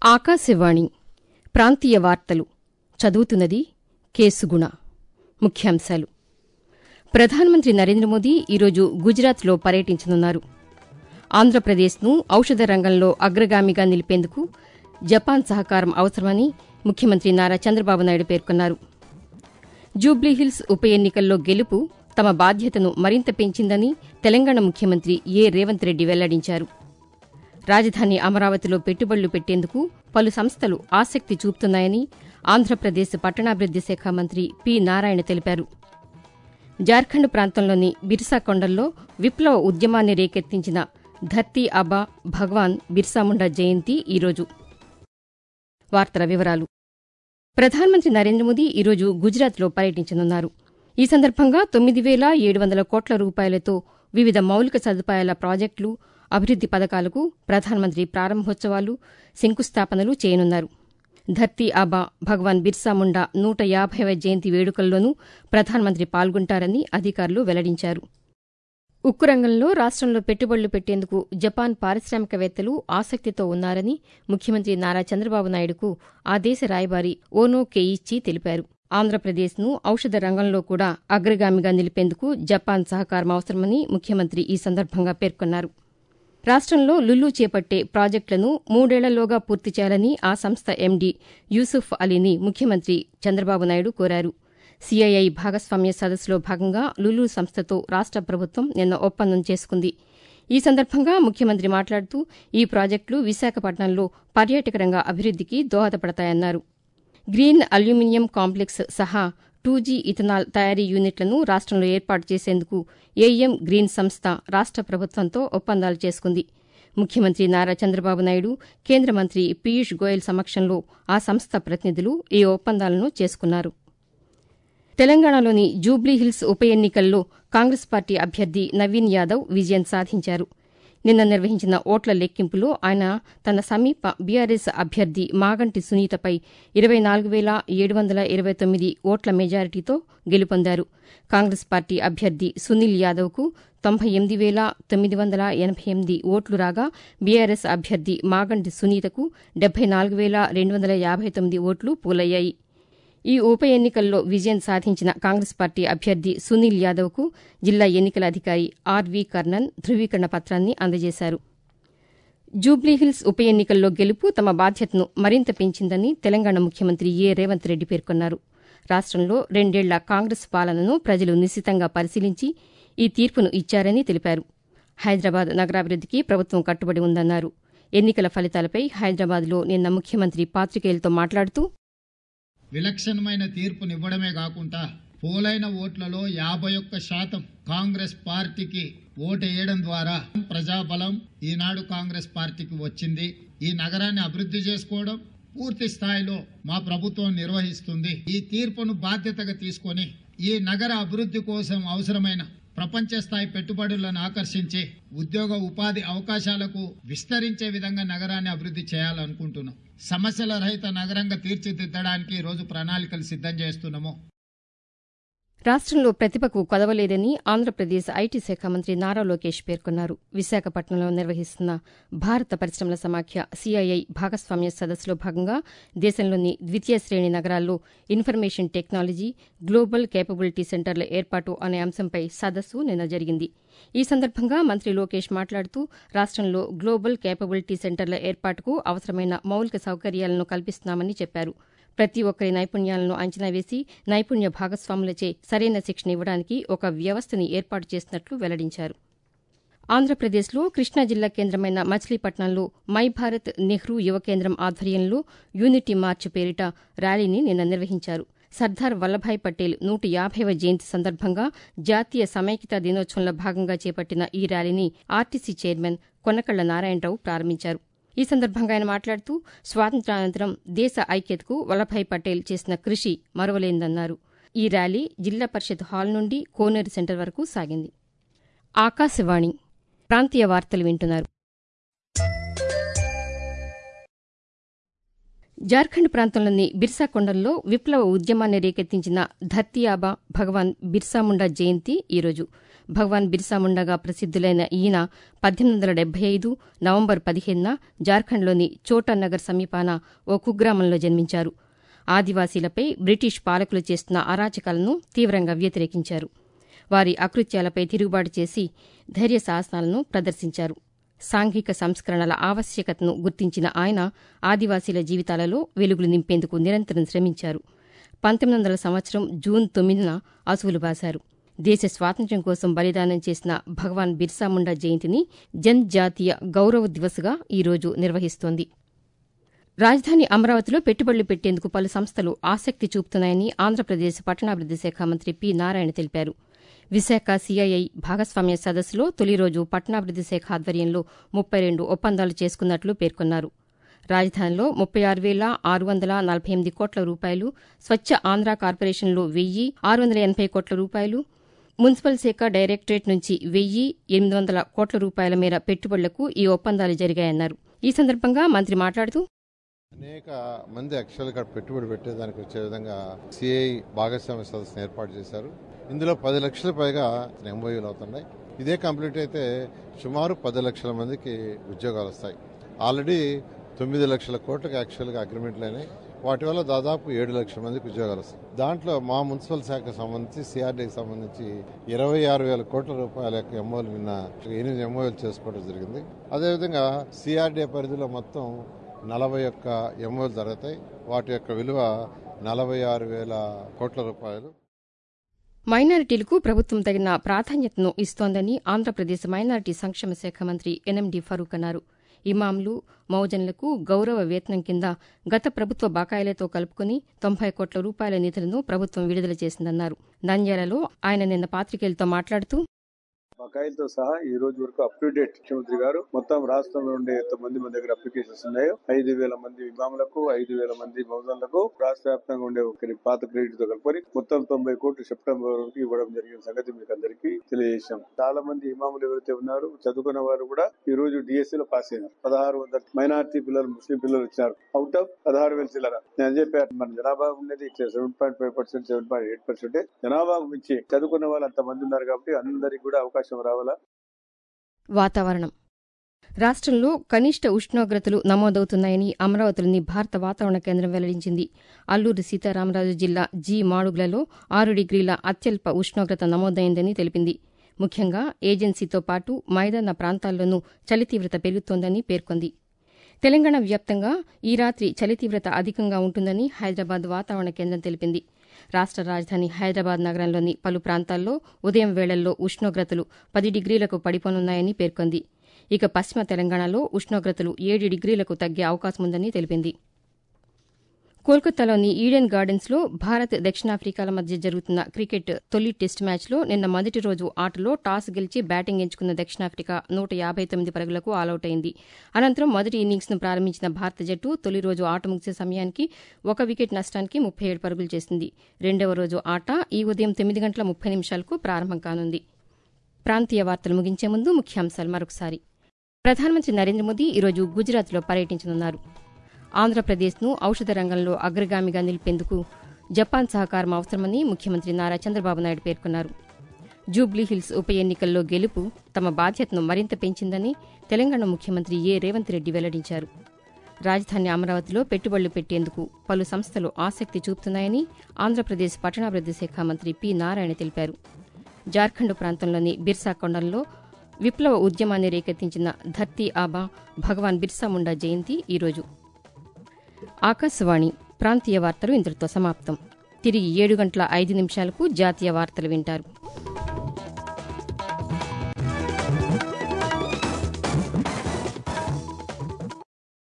ఆకాశవాణి ప్రాంతీయ వార్తలు చదువుతున్నది కేసుగుణ ముఖ్యాంశాలు ప్రధానమంత్రి నరేంద్ర మోదీ ఈరోజు గుజరాత్లో పర్యటించనున్నారు ఆంధ్రప్రదేశ్ను ఔషధ రంగంలో అగ్రగామిగా నిలిపేందుకు జపాన్ సహకారం అవసరమని ముఖ్యమంత్రి నారా చంద్రబాబు నాయుడు పేర్కొన్నారు జూబ్లీహిల్స్ ఉప ఎన్నికల్లో గెలుపు తమ బాధ్యతను మరింత పెంచిందని తెలంగాణ ముఖ్యమంత్రి ఏ రేవంత్ రెడ్డి వెల్లడించారు రాజధాని అమరావతిలో పెట్టుబడులు పెట్టేందుకు పలు సంస్థలు ఆసక్తి చూపుతున్నాయని ఆంధ్రప్రదేశ్ పట్టణాభివృద్ది శాఖ మంత్రి పి నారాయణ తెలిపారు జార్ఖండ్ ప్రాంతంలోని బిర్సా కొండల్లో విప్లవ ఉద్యమాన్ని రేకెత్తించిన ధర్తీ అబా భగవాన్ బిర్సాముండా జయంతి ఈరోజు వార్తల వివరాలు ప్రధానమంత్రి నరేంద్ర మోదీ ఈరోజు గుజరాత్లో పర్యటించనున్నారు ఈ సందర్భంగా తొమ్మిది వేల ఏడు వందల కోట్ల రూపాయలతో వివిధ మౌలిక సదుపాయాల ప్రాజెక్టులు అభివృద్ది పథకాలకు ప్రధానమంత్రి ప్రారంభోత్సవాలు శంకుస్థాపనలు చేయనున్నారు ధర్తీ ఆబా భగవాన్ బిర్సా ముండా నూట యాభైవ జయంతి వేడుకల్లోనూ ప్రధానమంత్రి పాల్గొంటారని అధికారులు వెల్లడించారు ఉక్కు రంగంలో రాష్టంలో పెట్టుబడులు పెట్టేందుకు జపాన్ పారిశ్రామికవేత్తలు ఆసక్తితో ఉన్నారని ముఖ్యమంత్రి నారా చంద్రబాబు నాయుడుకు ఆ దేశ రాయబారి ఓనో కెయిచ్చి తెలిపారు ఆంధ్రప్రదేశ్ను ఔషధ రంగంలో కూడా అగ్రగామిగా నిలిపేందుకు జపాన్ సహకారం అవసరమని ముఖ్యమంత్రి ఈ సందర్భంగా పేర్కొన్నారు రాష్టంలో లులు చేపట్టే ప్రాజెక్టులను మూడేళ్లలోగా పూర్తి చేయాలని ఆ సంస్థ ఎండీ యూసుఫ్ అలీని ముఖ్యమంత్రి చంద్రబాబు నాయుడు కోరారు సీఐఐ భాగస్వామ్య సదస్సులో భాగంగా లులు సంస్థతో రాష్ట ప్రభుత్వం నిన్న ఒప్పందం చేసుకుంది ఈ సందర్భంగా ముఖ్యమంత్రి మాట్లాడుతూ ఈ ప్రాజెక్టులు విశాఖపట్నంలో పర్యాటక రంగ అభివృద్దికి దోహదపడతాయన్నారు గ్రీన్ అల్యూమినియం కాంప్లెక్స్ సహా టూ జీ ఇథనాల్ తయారీ యూనిట్లను రాష్టంలో ఏర్పాటు చేసేందుకు ఏఎం గ్రీన్ సంస్థ రాష్ట ప్రభుత్వంతో ఒప్పందాలు చేసుకుంది ముఖ్యమంత్రి నారా చంద్రబాబు నాయుడు కేంద్ర మంత్రి పీయూష్ గోయల్ సమక్షంలో ఆ సంస్థ ప్రతినిధులు ఈ ఒప్పందాలను చేసుకున్నారు తెలంగాణలోని జూబ్లీహిల్స్ ఉప ఎన్నికల్లో కాంగ్రెస్ పార్టీ అభ్యర్థి నవీన్ యాదవ్ విజయం సాధించారు నిన్న నిర్వహించిన ఓట్ల లెక్కింపులో ఆయన తన సమీప బీఆర్ఎస్ అభ్యర్థి మాగంటి సునీతపై ఇరవై నాలుగు వేల ఏడు వందల ఇరవై తొమ్మిది ఓట్ల మెజారిటీతో గెలుపొందారు కాంగ్రెస్ పార్టీ అభ్యర్థి సునీల్ యాదవ్కు తొంభై ఎనిమిది వేల తొమ్మిది వందల ఎనభై ఎనిమిది ఓట్లు రాగా బీఆర్ఎస్ అభ్యర్థి మాగంటి సునీతకు డెబ్బై నాలుగు వేల రెండు వందల యాభై తొమ్మిది ఓట్లు పోలయ్యాయి ఈ ఉప ఎన్నికల్లో విజయం సాధించిన కాంగ్రెస్ పార్టీ అభ్యర్థి సునీల్ యాదవ్కు జిల్లా ఎన్నికల అధికారి ఆర్వీ కర్ణన్ ధృవీకరణ పత్రాన్ని అందజేశారు జూబ్లీహిల్స్ ఉప ఎన్నికల్లో గెలుపు తమ బాధ్యతను మరింత పెంచిందని తెలంగాణ ముఖ్యమంత్రి ఏ రేవంత్ రెడ్డి పేర్కొన్నారు రాష్టంలో రెండేళ్ల కాంగ్రెస్ పాలనను ప్రజలు నిశితంగా పరిశీలించి ఈ తీర్పును ఇచ్చారని తెలిపారు హైదరాబాద్ నగరాభివృద్దికి ప్రభుత్వం కట్టుబడి ఉందన్నారు ఎన్నికల ఫలితాలపై హైదరాబాద్లో నిన్న ముఖ్యమంత్రి పాతికేయులతో మాట్లాడుతూ విలక్షణమైన తీర్పునివ్వడమే కాకుండా పోలైన ఓట్లలో యాభై ఒక్క శాతం కాంగ్రెస్ పార్టీకి ఓటేయడం ద్వారా ప్రజాబలం ఈనాడు కాంగ్రెస్ పార్టీకి వచ్చింది ఈ నగరాన్ని అభివృద్ధి చేసుకోవడం పూర్తి స్థాయిలో మా ప్రభుత్వం నిర్వహిస్తుంది ఈ తీర్పును బాధ్యతగా తీసుకొని ఈ నగర అభివృద్ధి కోసం అవసరమైన ప్రపంచ స్థాయి పెట్టుబడులను ఆకర్షించి ఉద్యోగ ఉపాధి అవకాశాలకు విస్తరించే విధంగా నగరాన్ని అభివృద్ధి చేయాలనుకుంటున్నాం సమస్యల రహిత నగరంగా తీర్చిదిద్దడానికి ఈరోజు ప్రణాళికలు సిద్ధం చేస్తున్నాము రాష్టంలో ప్రతిభకు కొదవలేదని ఆంధ్రప్రదేశ్ ఐటీ శాఖ మంత్రి నారా లోకేష్ పేర్కొన్నారు విశాఖపట్నంలో నిర్వహిస్తున్న భారత పరిశ్రమల సమాఖ్య సిఐఐ భాగస్వామ్య సదస్సులో భాగంగా దేశంలోని ద్వితీయ శ్రేణి నగరాల్లో ఇన్ఫర్మేషన్ టెక్నాలజీ గ్లోబల్ కేపబిలిటీ సెంటర్ల ఏర్పాటు అనే అంశంపై సదస్సు నిన్న జరిగింది ఈ సందర్భంగా మంత్రి లోకేష్ మాట్లాడుతూ రాష్టంలో గ్లోబల్ కేపబిలిటీ సెంటర్ల ఏర్పాటుకు అవసరమైన మౌలిక సౌకర్యాలను కల్పిస్తున్నామని చెప్పారు ప్రతి ఒక్కరి నైపుణ్యాలను అంచనా వేసి నైపుణ్య భాగస్వాములచే సరైన శిక్షణ ఇవ్వడానికి ఒక వ్యవస్థని ఏర్పాటు చేసినట్లు వెల్లడించారు ఆంధ్రప్రదేశ్లో కృష్ణా జిల్లా కేంద్రమైన మచిలీపట్నంలో మై భారత్ నెహ్రూ యువ కేంద్రం ఆధ్వర్యంలో యూనిటీ మార్చ్ పేరిట ర్యాలీని నిన్న నిర్వహించారు సర్దార్ వల్లభాయ్ పటేల్ నూట యాభైవ జయంతి సందర్భంగా జాతీయ సమైక్యతా దినోత్సవంలో భాగంగా చేపట్టిన ఈ ర్యాలీని ఆర్టీసీ చైర్మన్ కొనకళ్ల నారాయణరావు ప్రారంభించారు ఈ సందర్భంగా ఆయన మాట్లాడుతూ స్వాతంత్ర్యానంతరం దేశ ఐక్యతకు వల్లభాయ్ పటేల్ చేసిన కృషి మరువలేందన్నారు ఈ ర్యాలీ జిల్లా పరిషత్ హాల్ నుండి కోనేరు సెంటర్ వరకు సాగింది ఆకాశవాణి ప్రాంతీయ వార్తలు వింటున్నారు జార్ఖండ్ ప్రాంతంలోని బిర్సా కొండల్లో విప్లవ ఉద్యమాన్ని రేకెత్తించిన ధర్తీ ఆబా భగవాన్ బిర్సా ముండా జయంతి ఈరోజు భగవాన్ బిర్సా ముండాగా ప్రసిద్దులైన ఈయన పద్దెనిమిది వందల డెబ్బై ఐదు నవంబర్ పదిహేనున జార్ఖండ్లోని చోటానగర్ సమీపాన ఓ కుగ్రామంలో జన్మించారు ఆదివాసీలపై బ్రిటిష్ పాలకులు చేస్తున్న అరాచకాలను తీవ్రంగా వ్యతిరేకించారు వారి అకృత్యాలపై తిరుగుబాటు చేసి ధైర్య సాహసాలను ప్రదర్శించారు సాంఘిక సంస్కరణల ఆవశ్యకతను గుర్తించిన ఆయన ఆదివాసీల జీవితాలలో వెలుగులు నింపేందుకు నిరంతరం శ్రమించారు పంతొమ్మిది వందల సంవత్సరం జూన్ తొమ్మిదిన అసువులు బాశారు దేశ స్వాతంత్ర్యం కోసం బలిదానం చేసిన భగవాన్ బిర్సా ముండా జయంతిని జన్ జాతీయ గౌరవ దివస్గా ఈరోజు నిర్వహిస్తోంది రాజధాని అమరావతిలో పెట్టుబడులు పెట్టేందుకు పలు సంస్థలు ఆసక్తి చూపుతున్నాయని ఆంధ్రప్రదేశ్ పట్టణాభివృద్ది శాఖ మంత్రి పి నారాయణ తెలిపారు విశాఖ సిఐఐ భాగస్వామ్య సదస్సులో తొలి రోజు పట్టణాభివృద్ది శాఖ ఆధ్వర్యంలో ముప్పై రెండు ఒప్పందాలు చేసుకున్నట్లు పేర్కొన్నారు రాజధానిలో ముప్పై ఆరు వేల ఆరు వందల నలభై ఎనిమిది కోట్ల రూపాయలు స్వచ్ఛ ఆంధ్ర కార్పొరేషన్లో వెయ్యి ఆరు వందల ఎనభై కోట్ల రూపాయలు మున్సిపల్ శాఖ డైరెక్టరేట్ నుంచి వెయ్యి ఎనిమిది వందల కోట్ల రూపాయల మేర పెట్టుబడులకు ఈ ఒప్పందాలు జరిగాయన్నారు ఈ సందర్భంగా మంత్రి మాట్లాడుతూ అనేక మంది యాక్చువల్ గా పెట్టుబడి పెట్టేదానికి వచ్చే విధంగా సిఐ భాగస్వామ్య సదస్సును ఏర్పాటు చేశారు ఇందులో పది లక్షల పైగా ఎంఓయూలు అవుతున్నాయి ఇదే కంప్లీట్ అయితే సుమారు పది లక్షల మందికి ఉద్యోగాలు వస్తాయి ఆల్రెడీ తొమ్మిది లక్షల కోట్లకు యాక్చువల్గా అగ్రిమెంట్లు అయినాయి వాటి వల్ల దాదాపు ఏడు లక్షల మందికి ఉద్యోగాలు వస్తాయి దాంట్లో మా మున్సిపల్ శాఖకు సంబంధించి సిఆర్డీకి సంబంధించి ఇరవై ఆరు వేల కోట్ల రూపాయల యొక్క ఎంఓలు నిన్న ఎనిమిది ఎంఓలు చేసుకోవడం జరిగింది అదేవిధంగా సిఆర్డీఏ పరిధిలో మొత్తం నలభై ఒక్క ఎంఓలు జరుగుతాయి వాటి యొక్క విలువ నలభై ఆరు వేల కోట్ల రూపాయలు మైనారిటీలకు ప్రభుత్వం తగిన ప్రాధాన్యతను ఇస్తోందని ఆంధ్రప్రదేశ్ మైనారిటీ సంక్షేమ శాఖ మంత్రి ఎన్ఎండి ఫరూక్ అన్నారు ఇమాంలు మౌజన్లకు గౌరవ వేతనం కింద గత ప్రభుత్వ బకాయిలతో కలుపుకుని తొంభై కోట్ల రూపాయల నిధులను ప్రభుత్వం విడుదల చేసిందన్నారు నంద్యాలలో ఆయన నిన్న పాతికేయులతో మాట్లాడుతూ బకాయిలతో సహా ఈ రోజు వరకు అప్ టు డేట్ ముఖ్యమంత్రి గారు మొత్తం రాష్ట్రంలో ఉండే ఎంతమంది మన దగ్గర అప్లికేషన్స్ ఉన్నాయో ఐదు వేల మంది ఇమాములకు ఐదు వేల మంది మౌజన్లకు రాష్ట్ర వ్యాప్తంగా ఉండే ఒక పాత క్రెడిట్ తో కలుపుకొని మొత్తం తొంభై కోట్లు సెప్టెంబర్ వరకు ఇవ్వడం జరిగిన సంగతి మీకు అందరికీ తెలియజేశాం చాలా మంది ఇమాములు ఎవరైతే ఉన్నారో చదువుకున్న వారు కూడా ఈ రోజు డిఎస్సీ లో పాస్ అయినారు పదహారు వందల మైనార్టీ పిల్లలు ముస్లిం పిల్లలు వచ్చారు అవుట్ ఆఫ్ పదహారు వేల చిల్లర నేను చెప్పాను మన జనాభా ఉండేది seven point five percent seven point eight percent జనాభా మించి చదువుకున్న వాళ్ళు అంత మంది ఉన్నారు కాబట్టి అందరికి కూడా అవకాశం రావాలా వాతావరణం రాష్ట్రంలో కనిష్ట ఉష్ణోగ్రతలు నమోదవుతున్నాయని అమరావతిలోని భారత వాతావరణ కేంద్రం వెల్లడించింది అల్లూరి సీతారామరాజు జిల్లా జీ మాడుగులలో ఆరు డిగ్రీల అత్యల్ప ఉష్ణోగ్రత నమోదైందని తెలిపింది ముఖ్యంగా ఏజెన్సీతో పాటు మైదాన ప్రాంతాల్లోనూ చలి తీవ్రత పెరుగుతోందని పేర్కొంది తెలంగాణ వ్యాప్తంగా ఈ రాత్రి చలి తీవ్రత అధికంగా ఉంటుందని హైదరాబాద్ వాతావరణ కేంద్రం తెలిపింది రాష్ట్ర రాజధాని హైదరాబాద్ నగరంలోని పలు ప్రాంతాల్లో ఉదయం వేళల్లో ఉష్ణోగ్రతలు పది డిగ్రీలకు పడిపోనున్నాయని పేర్కొంది ఇక పశ్చిమ తెలంగాణలో ఉష్ణోగ్రతలు ఏడు డిగ్రీలకు తగ్గే అవకాశముందని తెలిపింది కోల్కతాలోని ఈడెన్ గార్డెన్స్లో భారత్ దక్షిణాఫ్రికాల మధ్య జరుగుతున్న క్రికెట్ తొలి టెస్ట్ మ్యాచ్లో నిన్న మొదటి రోజు ఆటలో టాస్ గెలిచి బ్యాటింగ్ ఎంచుకున్న దక్షిణాఫ్రికా నూట యాభై తొమ్మిది పరుగులకు ఆలౌట్ అయింది అనంతరం మొదటి ఇన్నింగ్స్ను ప్రారంభించిన భారత జట్టు తొలి రోజు ఆట ముగిసే సమయానికి ఒక వికెట్ నష్టానికి ముప్పై ఏడు పరుగులు చేసింది రెండవ రోజు ఆట ఈ ఉదయం తొమ్మిది గంటల ముప్పై నిమిషాలకు ప్రారంభం కానుంది ప్రాంతీయ వార్తలు ముగించే ముందు ముఖ్యాంశాలు మరొకసారి ప్రధానమంత్రి నరేంద్ర మోదీ ఈరోజు గుజరాత్లో పర్యటించనున్నారు ఆంధ్రప్రదేశ్ను ఔషధ రంగంలో అగ్రగామిగా నిలిపేందుకు జపాన్ సహకారం అవసరమని ముఖ్యమంత్రి నారా చంద్రబాబు నాయుడు పేర్కొన్నారు జూబ్లీహిల్స్ ఉప ఎన్నికల్లో గెలుపు తమ బాధ్యతను మరింత పెంచిందని తెలంగాణ ముఖ్యమంత్రి ఏ రేవంత్ రెడ్డి వెల్లడించారు రాజధాని అమరావతిలో పెట్టుబడులు పెట్టేందుకు పలు సంస్థలు ఆసక్తి చూపుతున్నాయని ఆంధ్రప్రదేశ్ పట్టణాభివృద్ది శాఖ మంత్రి పి నారాయణ తెలిపారు జార్ఖండ్ ప్రాంతంలోని బిర్సా కొండల్లో విప్లవ ఉద్యమాన్ని రేకెత్తించిన ధర్తీ ఆబా భగవాన్ బిర్సా ముండా జయంతి ఈరోజు ఆకాశవాణి ప్రాంతీయ వార్తలు ఇంతటితో సమాప్తం తిరిగి ఏడు గంటల ఐదు నిమిషాలకు జాతీయ వార్తలు వింటారు